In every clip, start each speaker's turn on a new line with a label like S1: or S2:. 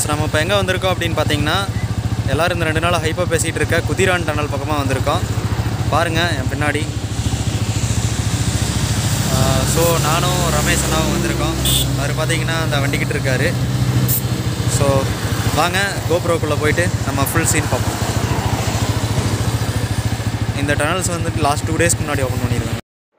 S1: friends நம்ம இப்போ எங்கே வந்திருக்கோம் அப்படின்னு பார்த்தீங்கன்னா எல்லோரும் இந்த ரெண்டு நாள் ஹைப்பாக பேசிகிட்டு இருக்க குதிரான் டனல் பக்கமாக வந்திருக்கோம் பாருங்கள் என் பின்னாடி ஸோ நானும் ரமேஷ் அண்ணாவும் வந்திருக்கோம் அவர் பார்த்தீங்கன்னா அந்த வண்டிக்கிட்டு இருக்காரு ஸோ வாங்க கோப்ரோக்குள்ளே போயிட்டு நம்ம ஃபுல் சீன் பார்ப்போம் இந்த டனல்ஸ் வந்துட்டு லாஸ்ட் டூ டேஸ்க்கு முன்னாடி ஓப்பன் பண்ணியிருக்காங்க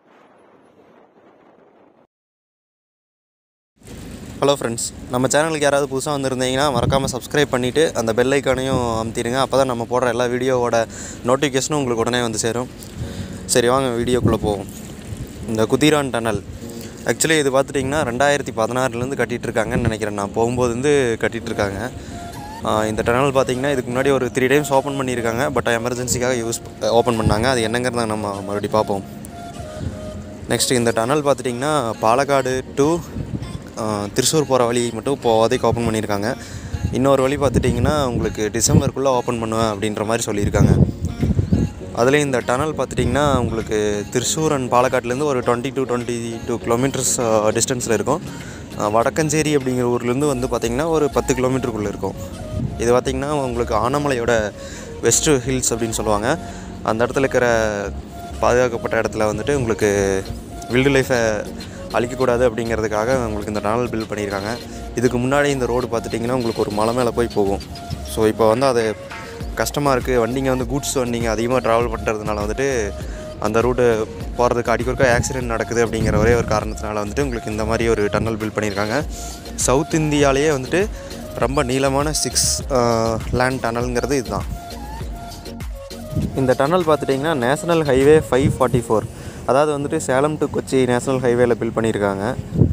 S1: ஹலோ ஃப்ரெண்ட்ஸ் நம்ம சேனலுக்கு யாராவது புதுசாக வந்திருந்தீங்கன்னா மறக்காமல் சப்ஸ்கிரைப் பண்ணிவிட்டு அந்த பெல் ஐக்கானையும் அமுத்திடுங்க அப்போ தான் நம்ம போடுற எல்லா வீடியோவோட நோட்டிஃபிகேஷனும் உங்களுக்கு உடனே வந்து சேரும் சரி வாங்க வீடியோக்குள்ளே போவோம் இந்த குதிரான் டனல் ஆக்சுவலி இது பார்த்துட்டிங்கன்னா ரெண்டாயிரத்தி பதினாறுலேருந்து கட்டிகிட்டு இருக்காங்கன்னு நினைக்கிறேன் நான் போகும்போது வந்து கட்டிகிட்டு இருக்காங்க ஆஹ் இந்த டனல் பார்த்தீங்கன்னா இதுக்கு முன்னாடி ஒரு த்ரீ டைம்ஸ் ஓப்பன் பண்ணியிருக்காங்க பட் எமர்ஜென்சிக்காக யூஸ் ஓப்பன் பண்ணாங்க அது என்னங்கிறத நம்ம மறுபடியும் பார்ப்போம் நெக்ஸ்ட் இந்த டனல் பார்த்துட்டிங்கன்னா பாலக்காடு டு திருச்சூர் போகிற வழி மட்டும் இப்போதைக்கு ஓப்பன் பண்ணியிருக்காங்க இன்னொரு வழி பார்த்துட்டிங்கன்னா உங்களுக்கு டிசம்பருக்குள்ளே ஓப்பன் பண்ணுவேன் அப்படின்ற மாதிரி சொல்லியிருக்காங்க அதுலேயும் இந்த டனல் பார்த்துட்டிங்கன்னா உங்களுக்கு திருச்சூர் அண்ட் பாலக்காட்லேருந்து ஒரு twenty two twenty two kilometres டிஸ்டன்ஸில் இருக்கும் அஹ் வடக்கஞ்சேரி அப்படிங்கிற ஊர்லேருந்து வந்து பார்த்திங்கன்னா ஒரு பத்து கிலோமீட்டருக்குள்ளே இருக்கும் இது பார்த்திங்கன்னா உங்களுக்கு ஆனமலையோட வெஸ்ட் ஹில்ஸ் அப்படின்னு சொல்லுவாங்க அந்த இடத்துல இருக்கிற பாதுகாக்கப்பட்ட இடத்துல வந்துட்டு உங்களுக்கு வில்டு லைஃப்பை அழிக்கக்கூடாது அப்படிங்கிறதுக்காக உங்களுக்கு இந்த டனல் பில்ட் பண்ணியிருக்காங்க இதுக்கு முன்னாடி இந்த ரோடு பார்த்துட்டிங்கன்னா உங்களுக்கு ஒரு மலை மேலே போய் போகும் ஸோ இப்போ வந்து அது கஷ்டமாக இருக்குது வண்டிங்க வந்து கூட்ஸ் வண்டிங்க அதிகமாக ட்ராவல் பண்ணுறதுனால வந்துட்டு அந்த ரூட்டு போகிறதுக்கு அடிக்கொருக்கா ஆக்சிடென்ட் நடக்குது அப்படிங்கிற ஒரே ஒரு காரணத்தினால வந்துட்டு உங்களுக்கு இந்த மாதிரி ஒரு டன்னல் பில்ட் பண்ணியிருக்காங்க சவுத் இந்தியாவிலேயே வந்துட்டு ரொம்ப நீளமான சிக்ஸ் லேண்ட் டனல்ங்கிறது இதுதான் இந்த டனல் பார்த்துட்டிங்கன்னா national highway five forty four அதாவது வந்துட்டு சேலம் டு கொச்சி நேஷனல் ஹைவேல பில்ட் பண்ணியிருக்காங்க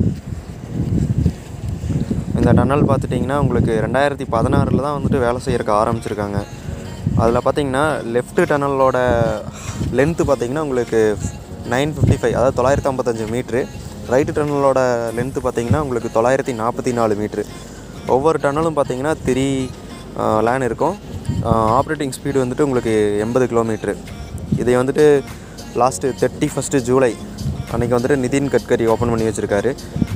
S1: இந்த டனல் பார்த்துட்டிங்கன்னா உங்களுக்கு ரெண்டாயிரத்தி பதினாறில் தான் வந்துட்டு வேலை செய்யறதுக்கு ஆரம்பிச்சிருக்காங்க அதில் பார்த்தீங்கன்னா லெஃப்ட் டனலோட லென்த்து பார்த்தீங்கன்னா உங்களுக்கு நைன் ஃபிஃப்டி ஃபைவ் அதாவது தொள்ளாயிரத்தி ஐம்பத்தஞ்சு மீட்ரு ரைட்டு டனலோட லென்த்து பார்த்தீங்கன்னா உங்களுக்கு தொள்ளாயிரத்தி நாற்பத்தி நாலு மீட்ரு ஒவ்வொரு டனலும் பார்த்தீங்கன்னா த்ரீ லேன் இருக்கும் ஆப்ரேட்டிங் ஸ்பீடு வந்துட்டு உங்களுக்கு எண்பது கிலோமீட்ரு இதை வந்துட்டு லாஸ்ட்டு தேர்ட்டி ஃபஸ்ட்டு ஜூலை அன்றைக்கி வந்துட்டு நிதின் கட்கரி ஓப்பன் பண்ணி வச்சுருக்காரு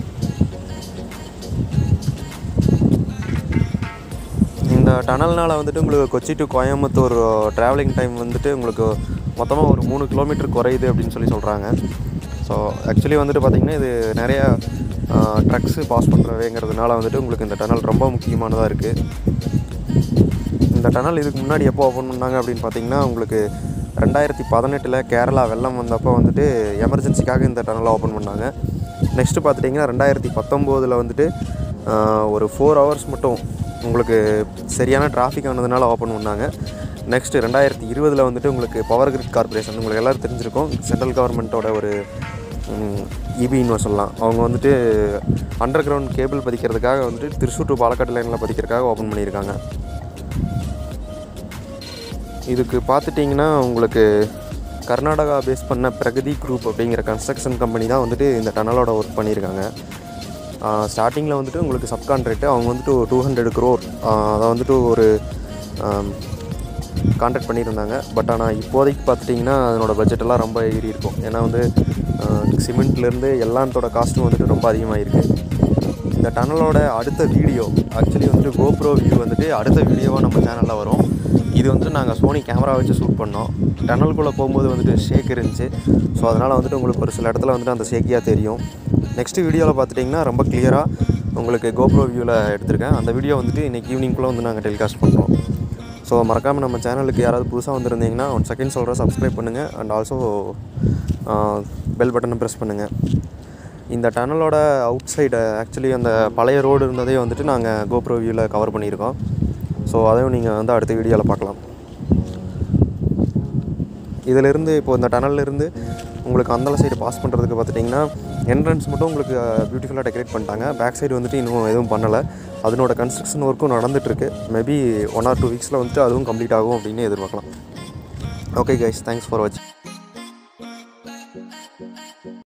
S1: இந்த டனல்னால் வந்துட்டு உங்களுக்கு Kochi to Coimbatore travelling time வந்துட்டு உங்களுக்கு மொத்தமாக ஒரு மூணு கிலோமீட்டர் குறையுது அப்படின்னு சொல்லி சொல்கிறாங்க ஸோ ஆக்சுவலி வந்துட்டு பார்த்திங்கன்னா இது நிறையா ட்ரக்ஸு பாஸ் பண்ணுறவேங்கிறதுனால வந்துட்டு உங்களுக்கு இந்த டனல் ரொம்ப முக்கியமானதாக இருக்குது இந்த டனல் இதுக்கு முன்னாடி எப்போ ஓப்பன் பண்ணாங்க அப்படின்னு பார்த்தீங்கன்னா உங்களுக்கு ரெண்டாயிரத்தி பதினெட்டில் கேரளா வெள்ளம் வந்தப்போ வந்துட்டு எமர்ஜென்சிக்காக இந்த டனலை ஓப்பன் பண்ணாங்க நெக்ஸ்ட்டு பார்த்துட்டிங்கன்னா ரெண்டாயிரத்தி பத்தொம்போதில் வந்துட்டு ஆஹ், ஒரு ஃபோர் ஹவர்ஸ் மட்டும் உங்களுக்கு சரியான டிராஃபிக் ஆனதுனால ஓப்பன் பண்ணாங்க நெக்ஸ்ட்டு ரெண்டாயிரத்தி இருபதில் வந்துட்டு உங்களுக்கு பவர் கிரிட் கார்பரேஷன் உங்களுக்கு எல்லோரும் தெரிஞ்சிருக்கும் சென்ட்ரல் கவர்மெண்ட்டோட ஒரு இபின்னு சொல்லலாம் அவங்க வந்துட்டு அண்டர் கிரவுண்ட் கேபிள் பதிக்கிறதுக்காக வந்துட்டு திருச்சூர் டு பாலக்காடு லைனில் பதிக்கிறதுக்காக ஓப்பன் பண்ணியிருக்காங்க இதுக்கு பார்த்துட்டிங்கன்னா உங்களுக்கு கர்நாடகா பேஸ் பண்ண பிரகதி குரூப் அப்படிங்கிற கன்ஸ்ட்ரக்ஷன் கம்பெனி தான் வந்துட்டு இந்த டனலோட ஒர்க் பண்ணியிருக்காங்க ஸ்டார்டிங்கில் வந்துட்டு உங்களுக்கு சப்கான்ட்ராக்ட் அவங்க வந்துட்டு டூ ஹண்ட்ரட் க்ரோர் அதை வந்துட்டு ஒரு கான்ட்ராக்ட் பண்ணியிருந்தாங்க பட் ஆனால் இப்போதைக்கு பார்த்துட்டிங்கன்னா அதனோட பட்ஜெட்டெல்லாம் ரொம்ப ஏறி இருக்கும் ஏன்னா வந்து சிமெண்ட்லேருந்து எல்லாத்தோட காஸ்ட்டும் வந்துட்டு ரொம்ப அதிகமாக இருக்குது இந்த டனலோட அடுத்த வீடியோ ஆக்சுவலி வந்துட்டு கோப்ரோ வியூ வந்துட்டு அடுத்த வீடியோவாக நம்ம சேனலில் வரும் இது வந்துட்டு நாங்கள் சோனி கேமரா வச்சு ஷூட் பண்ணோம் டனல்குள்ளே போகும்போது வந்துட்டு ஷேக் இருந்துச்சு ஸோ அதனால் வந்துட்டு உங்களுக்கு ஒரு சில இடத்துல வந்துட்டு அந்த ஷேக்கியாக தெரியும் நெக்ஸ்ட் வீடியோவில் பார்த்துட்டிங்கன்னா ரொம்ப கிளியராக உங்களுக்கு கோப்ரோ வியூவில் எடுத்திருக்கேன் அந்த வீடியோ வந்துட்டு இன்றைக்கி ஈவினிங்குள்ளே வந்து நாங்கள் டெலிகாஸ்ட் பண்ணுறோம் ஸோ மறக்காமல் நம்ம சேனலுக்கு யாராவது புதுசாக வந்திருந்தீங்கன்னா ஒன் செகண்ட் சொல்கிறேன் சப்ஸ்கிரைப் பண்ணுங்கள் அண்ட் ஆல்சோ பெல் பட்டனை ப்ரெஸ் பண்ணுங்கள் இந்த டனலோட அவுட் சைடு ஆக்சுவலி அந்த பழைய ரோடு இருந்ததே வந்துட்டு நாங்கள் கோப்ரோ வியூவில் கவர் பண்ணியிருக்கோம் ஸோ அதையும் நீங்கள் வந்து அடுத்த வீடியோவில் பார்க்கலாம் இதிலிருந்து இப்போ இந்த டனல்லேருந்து உங்களுக்கு அந்தல சைடு பாஸ் பண்ணுறதுக்கு பார்த்துட்டிங்கன்னா என்ட்ரன்ஸ் மட்டும் உங்களுக்கு பியூட்டிஃபுல்லாக டெக்கரேட் பண்ணிட்டாங்க பேக் சைடு வந்துட்டு இன்னும் எதுவும் பண்ணலை அதனோட கன்ஸ்ட்ரக்ஷன் ஒர்க்கும் நடந்துகிட்ருக்கு மேபி ஒன் ஆர் டூ வீக்ஸில் வந்துட்டு அதுவும் கம்ப்ளீட் ஆகும் அப்படின்னு எதிர்பார்க்கலாம் ஓகே கைஸ் தேங்க்ஸ் ஃபார் வாட்சிங்